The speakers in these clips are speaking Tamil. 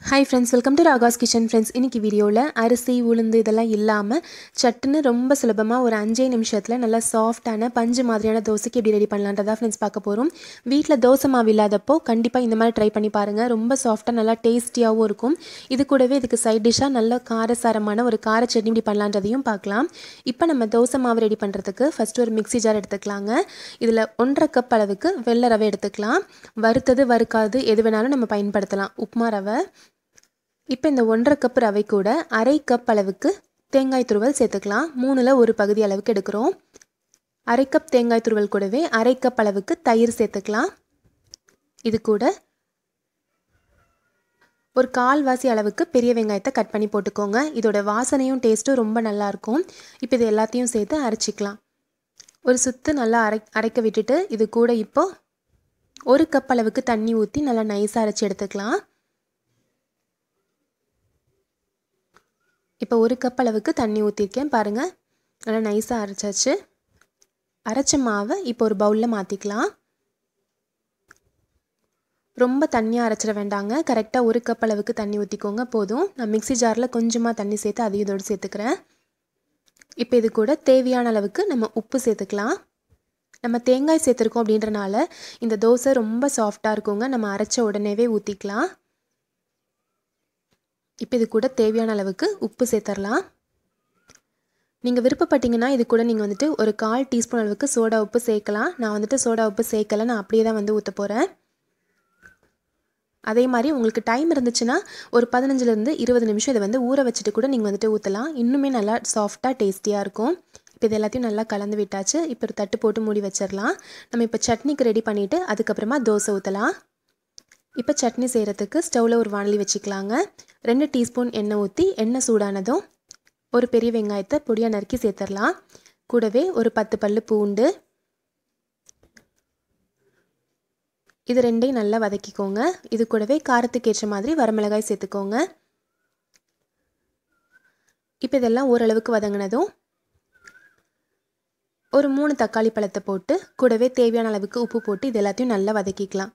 hi friends welcome to Raga's kitchen friends இன்னைக்கு வீடியோவில் அரிசி உளுந்து இதெல்லாம் இல்லாமல் சட்டுன்னு ரொம்ப சுலபமாக ஒரு அஞ்சே நிமிஷத்தில் நல்லா சாஃப்டான பஞ்சு மாதிரியான தோசைக்கு எப்படி ரெடி பண்ணலான்றதா ஃப்ரெண்ட்ஸ் பார்க்க போகிறோம் வீட்டில் தோசை மாவு இல்லாதப்போ கண்டிப்பாக இந்த மாதிரி ட்ரை பண்ணி பாருங்கள் ரொம்ப சாஃப்டாக நல்லா டேஸ்டியாகவும் இருக்கும் இது கூடவே இதுக்கு சைட் டிஷ்ஷாக நல்ல காரசாரமான ஒரு கார சட்னி இப்படி பண்ணலான்றதையும் பார்க்கலாம் இப்போ நம்ம தோசை மாவு ரெடி பண்ணுறதுக்கு ஃபஸ்ட்டு ஒரு மிக்ஸி ஜார் எடுத்துக்கலாங்க இதில் ஒன்றரை கப் அளவுக்கு வெள்ளை ரவை எடுத்துக்கலாம் வறுத்தது வறுக்காது எது வேணாலும் நம்ம பயன்படுத்தலாம் உப்புமா ரவை இப்போ இந்த ஒன்றரை கப் ரவை கூட அரை கப் அளவுக்கு தேங்காய் துருவல் சேர்த்துக்கலாம் மூணில் ஒரு பகுதி அளவுக்கு எடுக்கிறோம் அரை கப் தேங்காய் துருவல் கூடவே அரை கப் அளவுக்கு தயிர் சேர்த்துக்கலாம் இது கூட ஒரு கால்வாசி அளவுக்கு பெரிய வெங்காயத்தை கட் பண்ணி போட்டுக்கோங்க இதோட வாசனையும் டேஸ்ட்டும் ரொம்ப நல்லாயிருக்கும் இப்போ இது எல்லாத்தையும் சேர்த்து அரைச்சிக்கலாம் ஒரு சுத்து நல்லா அரை அரைக்க விட்டுட்டு இது கூட இப்போ ஒரு கப் அளவுக்கு தண்ணி ஊற்றி நல்லா நைஸாக அரைச்சி எடுத்துக்கலாம் இப்போ ஒரு கப் அளவுக்கு தண்ணி ஊற்றிருக்கேன் பாருங்கள் நல்லா நைஸாக அரைச்சாச்சு அரைச்ச மாவை இப்போ ஒரு பவுலில் மாற்றிக்கலாம் ரொம்ப தண்ணியாக அரைச்சிட வேண்டாங்க கரெக்டாக ஒரு கப் அளவுக்கு தண்ணி ஊற்றிக்கோங்க போதும் நான் மிக்சி ஜாரில் கொஞ்சமாக தண்ணி சேர்த்து அதையும் இதோடு சேர்த்துக்கிறேன் இப்போ இது கூட தேவையான அளவுக்கு நம்ம உப்பு சேர்த்துக்கலாம் நம்ம தேங்காய் சேர்த்துருக்கோம் அப்படின்றனால இந்த தோசை ரொம்ப சாஃப்டாக இருக்குங்க நம்ம அரைச்ச உடனேவே ஊற்றிக்கலாம் இப்போ இது கூட தேவையான அளவுக்கு உப்பு சேர்த்துடலாம் நீங்கள் விருப்பப்பட்டீங்கன்னா இது கூட நீங்கள் வந்துட்டு ஒரு கால் டீஸ்பூன் அளவுக்கு சோடா உப்பு சேர்க்கலாம் நான் வந்துட்டு சோடா உப்பு சேர்க்கலை நான் அப்படியே தான் வந்து ஊற்ற போகிறேன் அதே மாதிரி உங்களுக்கு டைம் இருந்துச்சுன்னா ஒரு பதினஞ்சுலேருந்து இருபது நிமிஷம் இதை வந்து ஊற வச்சுட்டு கூட நீங்கள் வந்துட்டு ஊற்றலாம் இன்னுமே நல்லா சாஃப்டாக டேஸ்டியாக இருக்கும் இப்போ இது எல்லாத்தையும் நல்லா கலந்து விட்டாச்சு இப்போ ஒரு தட்டு போட்டு மூடி வச்சிடலாம் நம்ம இப்போ சட்னிக்கு ரெடி பண்ணிவிட்டு அதுக்கப்புறமா தோசை ஊற்றலாம் இப்போ சட்னி செய்கிறதுக்கு ஸ்டவ்வில் ஒரு வானலி வச்சுக்கலாங்க ரெண்டு டீஸ்பூன் எண்ணெய் ஊற்றி எண்ணெய் சூடானதும் ஒரு பெரிய வெங்காயத்தை பொடியாக நறுக்கி சேர்த்துடலாம் கூடவே ஒரு பத்து பல்லு பூண்டு இது ரெண்டையும் நல்லா வதக்கிக்கோங்க இது கூடவே காரத்துக்கு ஏற்ற மாதிரி வரமிளகாய் சேர்த்துக்கோங்க இப்போ இதெல்லாம் ஓரளவுக்கு வதங்கினதும் ஒரு மூணு தக்காளி பழத்தை போட்டு கூடவே தேவையான அளவுக்கு உப்பு போட்டு இது எல்லாத்தையும் நல்லா வதக்கிக்கலாம்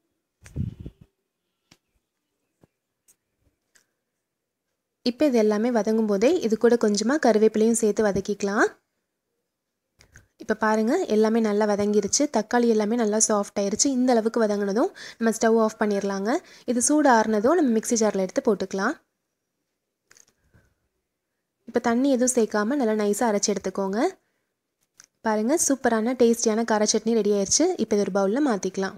இப்போ இது எல்லாமே வதங்கும் போதே இது கூட கொஞ்சமாக கருவேப்பிலையும் சேர்த்து வதக்கிக்கலாம் இப்போ பாருங்கள் எல்லாமே நல்லா வதங்கிருச்சு தக்காளி எல்லாமே நல்லா சாஃப்ட் ஆயிருச்சு இந்த அளவுக்கு வதங்கினதும் நம்ம ஸ்டவ் ஆஃப் பண்ணிடலாங்க இது சூடு ஆறுனதும் நம்ம மிக்சி ஜாரில் எடுத்து போட்டுக்கலாம் இப்போ தண்ணி எதுவும் சேர்க்காமல் நல்லா நைஸாக அரைச்சி எடுத்துக்கோங்க பாருங்கள் சூப்பரான டேஸ்டியான கார சட்னி ரெடி ஆயிடுச்சு இப்போ இது ஒரு பவுலில் மாற்றிக்கலாம்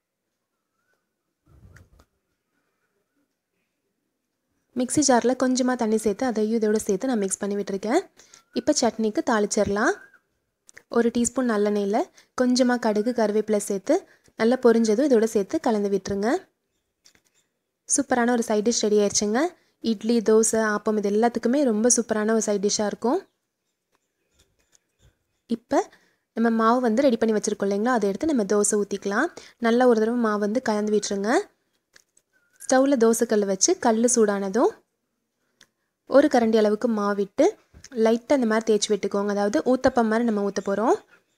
மிக்சி ஜாரில் கொஞ்சமாக தண்ணி சேர்த்து அதையும் இதோட சேர்த்து நான் மிக்ஸ் பண்ணி விட்டுருக்கேன் இப்போ சட்னிக்கு தாளிச்சிடலாம் ஒரு டீஸ்பூன் நல்லெண்ணெயில் கொஞ்சமாக கடுகு கருவேப்பிலை சேர்த்து நல்லா பொரிஞ்சதும் இதோட சேர்த்து கலந்து விட்டுருங்க சூப்பரான ஒரு சைட் டிஷ் ரெடி ஆயிடுச்சுங்க இட்லி தோசை ஆப்பம் இது எல்லாத்துக்குமே ரொம்ப சூப்பரான ஒரு சைட் டிஷ்ஷாக இருக்கும் இப்போ நம்ம மாவு வந்து ரெடி பண்ணி வச்சுருக்கோம் இல்லைங்களா அதை எடுத்து நம்ம தோசை ஊற்றிக்கலாம் நல்லா ஒரு தடவை மாவு வந்து கலந்து விட்டுருங்க ஸ்டவ்வில் தோசைக்கல் வச்சு கல் சூடானதும் ஒரு கரண்டி அளவுக்கு மாவு விட்டு லைட்டாக இந்த மாதிரி தேய்ச்சி விட்டுக்கோங்க அதாவது ஊத்தப்பம் மாதிரி நம்ம ஊற்ற போகிறோம்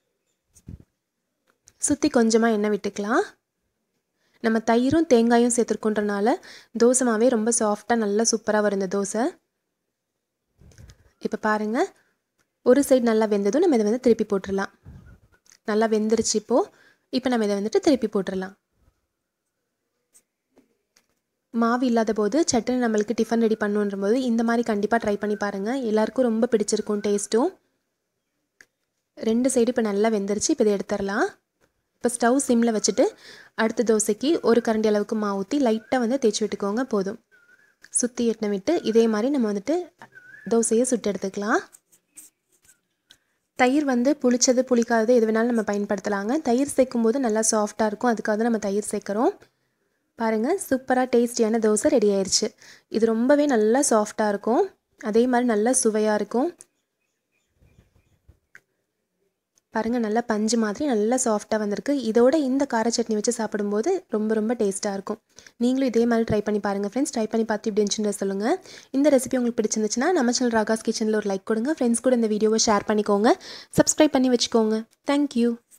சுற்றி கொஞ்சமாக எண்ணெய் விட்டுக்கலாம் நம்ம தயிரும் தேங்காயும் சேர்த்துருக்கோன்றனால தோசை மாவே ரொம்ப சாஃப்டாக நல்லா சூப்பராக வரும் இந்த தோசை இப்போ பாருங்கள் ஒரு சைடு நல்லா வெந்ததும் நம்ம இதை வந்து திருப்பி போட்டுடலாம் நல்லா வெந்துருச்சு இப்போது இப்போ நம்ம இதை வந்துட்டு திருப்பி போட்டுடலாம் மாவு இல்லாத போது சட்டுன்னு நம்மளுக்கு டிஃபன் ரெடி பண்ணுன்ற போது இந்த மாதிரி கண்டிப்பாக ட்ரை பண்ணி பாருங்கள் எல்லாருக்கும் ரொம்ப பிடிச்சிருக்கும் டேஸ்ட்டும் ரெண்டு சைடு இப்போ நல்லா வெந்துருச்சு இப்போ இதை எடுத்துடலாம் இப்போ ஸ்டவ் சிம்மில் வச்சுட்டு அடுத்த தோசைக்கு ஒரு கரண்டி அளவுக்கு மாவு ஊற்றி லைட்டாக வந்து தேய்ச்சி விட்டுக்கோங்க போதும் சுற்றி எட்டின விட்டு இதே மாதிரி நம்ம வந்துட்டு தோசையை சுட்டு எடுத்துக்கலாம் தயிர் வந்து புளிச்சது புளிக்காதது எது வேணாலும் நம்ம பயன்படுத்தலாங்க தயிர் சேர்க்கும் போது நல்லா சாஃப்டாக இருக்கும் அதுக்காக நம்ம தயிர் சேர்க்குறோம் பாருங்கள் சூப்பராக டேஸ்டியான தோசை ரெடி ஆயிடுச்சு இது ரொம்பவே நல்லா சாஃப்டாக இருக்கும் அதே மாதிரி நல்லா சுவையாக இருக்கும் பாருங்கள் நல்லா பஞ்சு மாதிரி நல்லா சாஃப்டாக வந்திருக்கு இதோட இந்த கார சட்னி வச்சு சாப்பிடும்போது ரொம்ப ரொம்ப டேஸ்ட்டாக இருக்கும் நீங்களும் இதே மாதிரி ட்ரை பண்ணி பாருங்கள் ஃப்ரெண்ட்ஸ் ட்ரை பண்ணி பார்த்து இப்படி இருந்துச்சுன்னு சொல்லுங்கள் இந்த ரெசிபி உங்களுக்கு பிடிச்சிருந்துச்சுன்னா நம்ம சேனல் ராகாஸ் கிச்சனில் ஒரு லைக் கொடுங்க ஃப்ரெண்ட்ஸ் கூட இந்த வீடியோவை ஷேர் பண்ணிக்கோங்க சப்ஸ்கிரைப் பண்ணி வச்சுக்கோங்க தேங்க்யூ